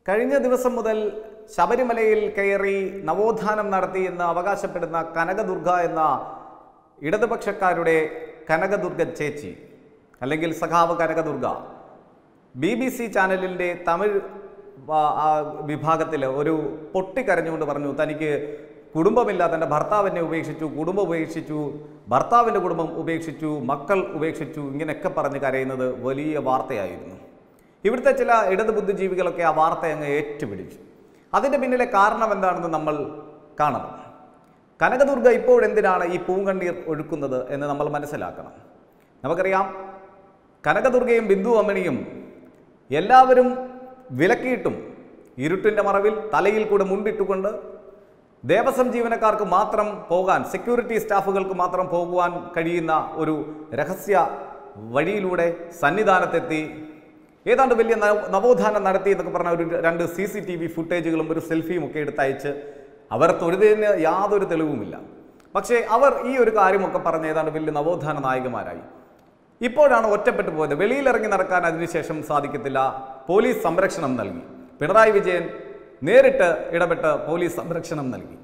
കഴിഞ്ഞ ദിവസം മുതൽ ശബരിമലയിൽ കയറി നവോത്ഥാനം നടത്തി എന്ന് അവകാശപ്പെടുന്ന കനകദുർഗ എന്ന ഇടതുപക്ഷക്കാരുടെ കനകദുർഗ ചേച്ചി അല്ലെങ്കിൽ സഖാവ് കനകദുർഗ ബി ബി സി ചാനലിൻ്റെ തമിഴ് വിഭാഗത്തിൽ ഒരു പൊട്ടിക്കരഞ്ഞുകൊണ്ട് പറഞ്ഞു തനിക്ക് കുടുംബമില്ല തൻ്റെ ഭർത്താവിനെ ഉപേക്ഷിച്ചു കുടുംബം ഉപേക്ഷിച്ചു ഭർത്താവിൻ്റെ കുടുംബം ഉപേക്ഷിച്ചു മക്കൾ ഉപേക്ഷിച്ചു ഇങ്ങനെയൊക്കെ പറഞ്ഞ് കരയുന്നത് വലിയ വാർത്തയായിരുന്നു ഇവിടുത്തെ ചില ഇടത് ബുദ്ധിജീവികളൊക്കെ ആ വാർത്ത അങ്ങ് ഏറ്റുപിടിച്ചു അതിൻ്റെ പിന്നിലെ കാരണം എന്താണെന്ന് നമ്മൾ കാണണം കനകദുർഗ ഇപ്പോഴെന്തിനാണ് ഈ പൂങ്കണ്ണീർ ഒഴുക്കുന്നത് എന്ന് നമ്മൾ മനസ്സിലാക്കണം നമുക്കറിയാം കനകദുർഗയും ബിന്ദു അമ്മണിയും എല്ലാവരും വിലക്കിയിട്ടും ഇരുട്ടിൻ്റെ മറവിൽ തലയിൽ കൂടെ മുണ്ടിട്ടുകൊണ്ട് ദേവസ്വം ജീവനക്കാർക്ക് മാത്രം പോകാൻ സെക്യൂരിറ്റി സ്റ്റാഫുകൾക്ക് മാത്രം പോകുവാൻ കഴിയുന്ന ഒരു രഹസ്യ വഴിയിലൂടെ സന്നിധാനത്തെത്തി ഏതാണ്ട് വലിയ നവ- നവോത്ഥാനം നടത്തി എന്നൊക്കെ പറഞ്ഞ ഒരു രണ്ട് സി സി ടി വി ഫുട്ടേജുകളും ഒരു സെൽഫിയും ഒക്കെ എടുത്തയച്ച് അവർ തൊഴുതിന് യാതൊരു തെളിവുമില്ല പക്ഷേ അവർ ഈ ഒരു കാര്യമൊക്കെ പറഞ്ഞ് ഏതാണ്ട് വലിയ നവോത്ഥാന നായകന്മാരായി ഇപ്പോഴാണ് ഒറ്റപ്പെട്ടു പോയത് വെളിയിലിറങ്ങി നടക്കാൻ അതിനുശേഷം സാധിക്കത്തില്ല പോലീസ് സംരക്ഷണം നൽകി പിണറായി വിജയൻ നേരിട്ട് ഇടപെട്ട് പോലീസ് സംരക്ഷണം നൽകി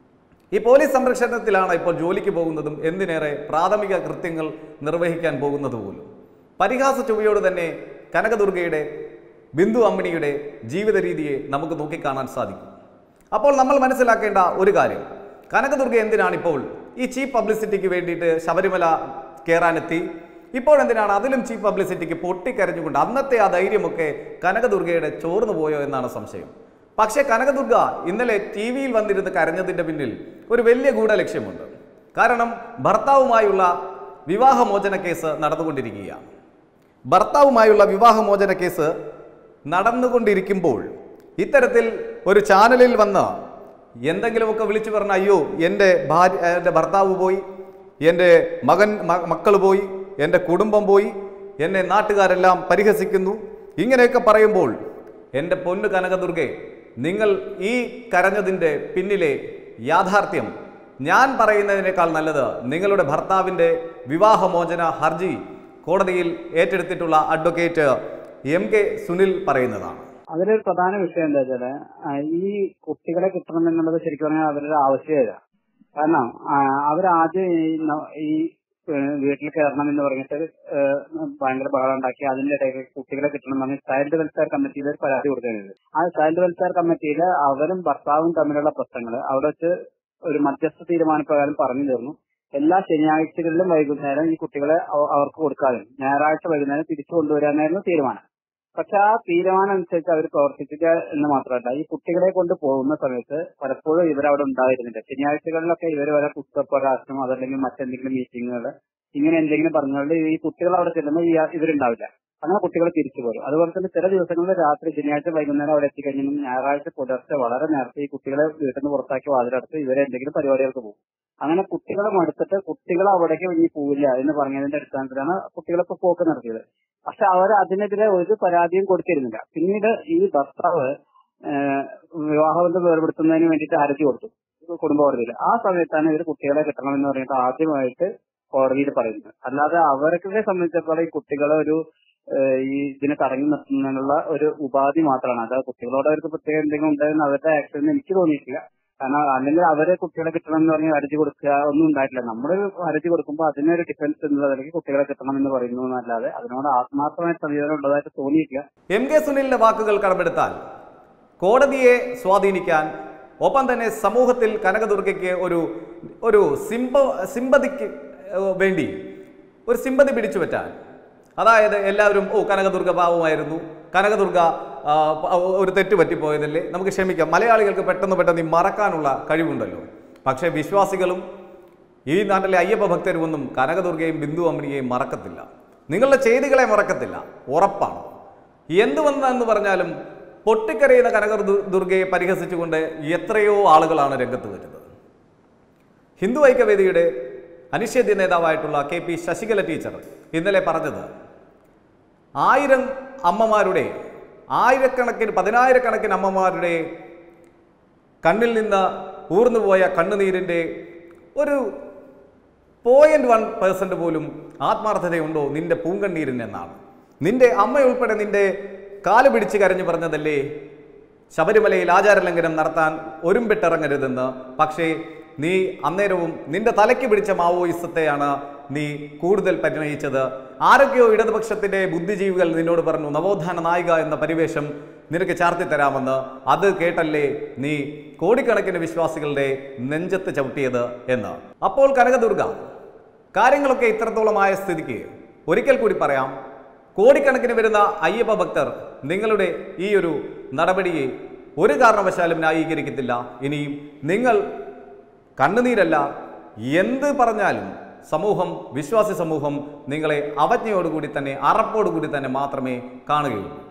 ഈ പോലീസ് സംരക്ഷണത്തിലാണ് ഇപ്പോൾ ജോലിക്ക് പോകുന്നതും എന്തിനേറെ പ്രാഥമിക കൃത്യങ്ങൾ നിർവഹിക്കാൻ പോകുന്നത് പോലും പരിഹാസ ചുവയോട് തന്നെ കനകദുർഗയുടെ ബിന്ദു അമ്മിണിയുടെ ജീവിത രീതിയെ നമുക്ക് നോക്കിക്കാണാൻ സാധിക്കും അപ്പോൾ നമ്മൾ മനസ്സിലാക്കേണ്ട ഒരു കാര്യം കനകദുർഗ എന്തിനാണ് ഇപ്പോൾ ഈ ചീപ്പ് പബ്ലിസിറ്റിക്ക് വേണ്ടിയിട്ട് ശബരിമല കയറാനെത്തി ഇപ്പോൾ എന്തിനാണ് അതിലും ചീപ്പ് പബ്ലിസിറ്റിക്ക് പൊട്ടിക്കരഞ്ഞുകൊണ്ട് അന്നത്തെ ആ ധൈര്യമൊക്കെ കനകദുർഗയുടെ ചോർന്നു പോയോ എന്നാണ് സംശയം പക്ഷേ കനകദുർഗ ഇന്നലെ ടി വിയിൽ വന്നിരുന്ന് കരഞ്ഞതിൻ്റെ പിന്നിൽ ഒരു വലിയ ഗൂഢലക്ഷ്യമുണ്ട് കാരണം ഭർത്താവുമായുള്ള വിവാഹമോചന കേസ് നടന്നുകൊണ്ടിരിക്കുകയാണ് ഭർത്താവുമായുള്ള വിവാഹമോചന കേസ് നടന്നുകൊണ്ടിരിക്കുമ്പോൾ ഇത്തരത്തിൽ ഒരു ചാനലിൽ വന്ന് എന്തെങ്കിലുമൊക്കെ വിളിച്ചു പറഞ്ഞ അയ്യോ എൻ്റെ ഭാര്യ എൻ്റെ ഭർത്താവ് പോയി എൻ്റെ മകൻ മക്കൾ പോയി എൻ്റെ കുടുംബം പോയി എന്നെ നാട്ടുകാരെല്ലാം പരിഹസിക്കുന്നു ഇങ്ങനെയൊക്കെ പറയുമ്പോൾ എൻ്റെ പൊന്നു കനകദുർഗെ നിങ്ങൾ ഈ കരഞ്ഞതിൻ്റെ പിന്നിലെ യാഥാർത്ഥ്യം ഞാൻ പറയുന്നതിനേക്കാൾ നല്ലത് നിങ്ങളുടെ ഭർത്താവിൻ്റെ വിവാഹമോചന ഹർജി കോടതിയിൽ ഏറ്റെടുത്തിട്ടുള്ള അഡ്വക്കേറ്റ് എം കെ സുനിൽ പറയുന്നതാണ് അതിലൊരു പ്രധാന വിഷയം എന്താ വെച്ചാല് ആ, ഈ കുട്ടികളെ കിട്ടണം എന്നുള്ളത് ശരിക്കും പറഞ്ഞാൽ അവരുടെ ആവശ്യമില്ല കാരണം ആ, അവരാദ്യം ഈ ന- ഈ ഏഹ്, വീട്ടിൽ കയറണം എന്ന് പറഞ്ഞിട്ട് ഏഹ്, ഭയങ്കര ബഹളം ഉണ്ടാക്കി അതിന്റെ ഇടയിൽ കുട്ടികളെ കിട്ടണം എന്ന് പറഞ്ഞ് ചൈൽഡ് വെൽഫെയർ കമ്മിറ്റിയിൽ ഒരു പരാതി കൊടുക്കുന്നത് ആ ചൈൽഡ് വെൽഫെയർ കമ്മിറ്റിയിൽ അവരും ഭർത്താവും തമ്മിലുള്ള പ്രശ്നങ്ങൾ അവിടെ വെച്ച് ഒരു മധ്യസ്ഥ തീരുമാനപ്രകാരം പറഞ്ഞു തീർന്നു എല്ലാ ശനിയാഴ്ചകളിലും വൈകുന്നേരം ഈ കുട്ടികളെ അവ- അവർക്ക് കൊടുക്കാതെ ഞായറാഴ്ച വൈകുന്നേരം തിരിച്ചു കൊണ്ടുവരാനായിരുന്നു തീരുമാനം പക്ഷെ ആ തീരുമാനം അനുസരിച്ച് അവർ പ്രവർത്തിക്കുക എന്ന് മാത്രമല്ല ഈ കുട്ടികളെ കൊണ്ട് പോകുന്ന സമയത്ത് പലപ്പോഴും ഇവരവിടെ ഉണ്ടായിരുന്നില്ല ശനിയാഴ്ചകളിലൊക്കെ ഇവർ വരെ പുസ്തകപ്രകാശനം അതല്ലെങ്കിൽ മറ്റെന്തെങ്കിലും മീറ്റിങ്ങുകൾ ഇങ്ങനെ എന്തെങ്കിലും പറഞ്ഞുകൊണ്ട് ഈ കുട്ടികൾ അവിടെ ചെല്ലുമ്പോൾ ഈ ഇവരുണ്ടാവില്ല അങ്ങനെ കുട്ടികൾ തിരിച്ചു പോരും അതുപോലെ തന്നെ ചില ദിവസങ്ങളിൽ രാത്രി ശനിയാഴ്ച വൈകുന്നേരം അവിടെ എത്തിക്കഴിഞ്ഞാൽ ഞായറാഴ്ച പുലർച്ചെ വളരെ നേരത്തെ ഈ കുട്ടികളെ വീട്ടിൽ നിന്ന് പുറത്താക്കി വാതിലടച്ച് ഇവരെ എന്തെങ്കിലും പരിപാടികൾക്ക് പോകും അങ്ങനെ കുട്ടികളെ മടുത്തിട്ട് കുട്ടികൾ അവിടേക്ക് ഇനി പോവില്ല എന്ന് പറഞ്ഞതിന്റെ അടിസ്ഥാനത്തിലാണ് കുട്ടികളൊക്കെ പോക്ക് നടത്തിയത് പക്ഷെ അവർ അതിനെതിരെ ഒരു പരാതിയും കൊടുത്തിരുന്നില്ല പിന്നീട് ഈ ഭർത്താവ് ഏഹ്, വിവാഹബന്ധം വേർപെടുത്തുന്നതിന് വേണ്ടിയിട്ട് ഹർജി കൊടുത്തു കുടുംബ കോടതിയിൽ ആ സമയത്താണ് ഇവർ കുട്ടികളെ കിട്ടണമെന്ന് പറഞ്ഞിട്ട് ആദ്യമായിട്ട് കോടതിയിൽ പറയുന്നത് അല്ലാതെ അവരൊക്കെ സംബന്ധിച്ചിടത്തോളം ഈ കുട്ടികളെ ഒരു ഏഹ്, ഈ ഇതിനെ തടഞ്ഞു നിർത്തുന്നതിനുള്ള ഒരു ഉപാധി മാത്രമാണ് അതായത് കുട്ടികളോട് അവർക്ക് പ്രത്യേകം എന്തെങ്കിലും ഉണ്ടായിരുന്ന അവരുടെ ആക്ഷൻ എനിക്ക് തോന്നിയിട്ടില്ല കാരണം അല്ലെങ്കിൽ അവരെ കുട്ടികളെ കിട്ടണം എന്ന് പറഞ്ഞ് ഹർജി കൊടുക്കുക ഒന്നും ഉണ്ടായിട്ടില്ല നമ്മൾ ഹർജി കൊടുക്കുമ്പോൾ അതിനൊരു ഡിഫൻസ് എന്നുള്ളതിലേക്ക് കുട്ടികളെ കിട്ടണം എന്ന് പറയുന്നു എന്നല്ലാതെ അതിനോട് ആത്മാർത്ഥമായ സമീപനം ഉള്ളതായിട്ട് തോന്നിയിട്ടില്ല എം കെ സുനിലിന്റെ വാക്കുകൾ കടമെടുത്താൽ കോടതിയെ സ്വാധീനിക്കാൻ ഒപ്പം തന്നെ സമൂഹത്തിൽ കനകദുർഗയ്ക്ക് ഒരു ഒരു സിംബ സിമ്പതിക്ക് ഏഹ്, വേണ്ടി ഒരു സിമ്പതി പിടിച്ചു പറ്റാൻ അതായത് എല്ലാവരും ഓ കനകദുർഗ പാവമായിരുന്നു കനകദുർഗ ആ, പ- ഒരു തെറ്റ് പറ്റിപ്പോയതല്ലേ നമുക്ക് ക്ഷമിക്കാം മലയാളികൾക്ക് പെട്ടെന്ന് പെട്ടെന്ന് ഈ മറക്കാനുള്ള കഴിവുണ്ടല്ലോ പക്ഷേ വിശ്വാസികളും ഈ നാട്ടിലെ അയ്യപ്പ ഭക്തരുമൊന്നും കനകദുർഗയും ബിന്ദു അമ്മിനിയെയും മറക്കത്തില്ല നിങ്ങളുടെ ചെയ്തികളെ മറക്കത്തില്ല ഉറപ്പാണ് എന്ത് വന്നെന്ന് പറഞ്ഞാലും പൊട്ടിക്കരയുന്ന കനക ദു- ദുർഗയെ പരിഹസിച്ചുകൊണ്ട് എത്രയോ ആളുകളാണ് രംഗത്ത് വരുന്നത് ഹിന്ദു ഐക്യവേദിയുടെ അനിഷേധ്യ നേതാവായിട്ടുള്ള കെ പി ശശികല ടീച്ചർ ഇന്നലെ പറഞ്ഞത് ആയിരം അമ്മമാരുടെ ആയിരക്കണക്കിന് പതിനായിരക്കണക്കിന് അമ്മമാരുടെ കണ്ണിൽ നിന്ന് ഊർന്നുപോയ കണ്ണുനീരിൻ്റെ ഒരു പോയിന്റ് വൺ പേഴ്സൻ്റ് പോലും ആത്മാർത്ഥതയുണ്ടോ നിന്റെ പൂങ്കണ്ണീരിന് എന്നാണ് നിന്റെ അമ്മയുൾപ്പെടെ നിന്റെ കാല് പിടിച്ച് കരഞ്ഞു പറഞ്ഞതല്ലേ ശബരിമലയിൽ ആചാരലംഘനം നടത്താൻ ഒരുമ്പിട്ടിറങ്ങരുതെന്ന് പക്ഷേ നീ അന്നേരവും നിന്റെ തലയ്ക്ക് പിടിച്ച മാവോയിസത്തെയാണ് നീ കൂടുതൽ പരിണയിച്ചത് ആരൊക്കെയോ ഇടതുപക്ഷത്തിന്റെ ബുദ്ധിജീവികൾ നിന്നോട് പറഞ്ഞു നവോത്ഥാന നായിക എന്ന പരിവേഷം നിനക്ക് ചാർത്തി തരാമെന്ന് അത് കേട്ടല്ലേ നീ കോടിക്കണക്കിന് വിശ്വാസികളുടെ നെഞ്ചത്ത് ചവിട്ടിയത് എന്ന് അപ്പോൾ കനകദുർഗ കാര്യങ്ങളൊക്കെ ഇത്രത്തോളമായ സ്ഥിതിക്ക് ഒരിക്കൽ കൂടി പറയാം കോടിക്കണക്കിന് വരുന്ന അയ്യപ്പ ഭക്തർ നിങ്ങളുടെ ഈ ഒരു നടപടിയെ ഒരു കാരണവശാലും ന്യായീകരിക്കത്തില്ല ഇനിയും നിങ്ങൾ കണ്ണുനീരല്ല എന്ത് പറഞ്ഞാലും സമൂഹം വിശ്വാസി സമൂഹം നിങ്ങളെ അവജ്ഞയോടുകൂടി തന്നെ അറപ്പോടുകൂടി തന്നെ മാത്രമേ കാണുകയുള്ളൂ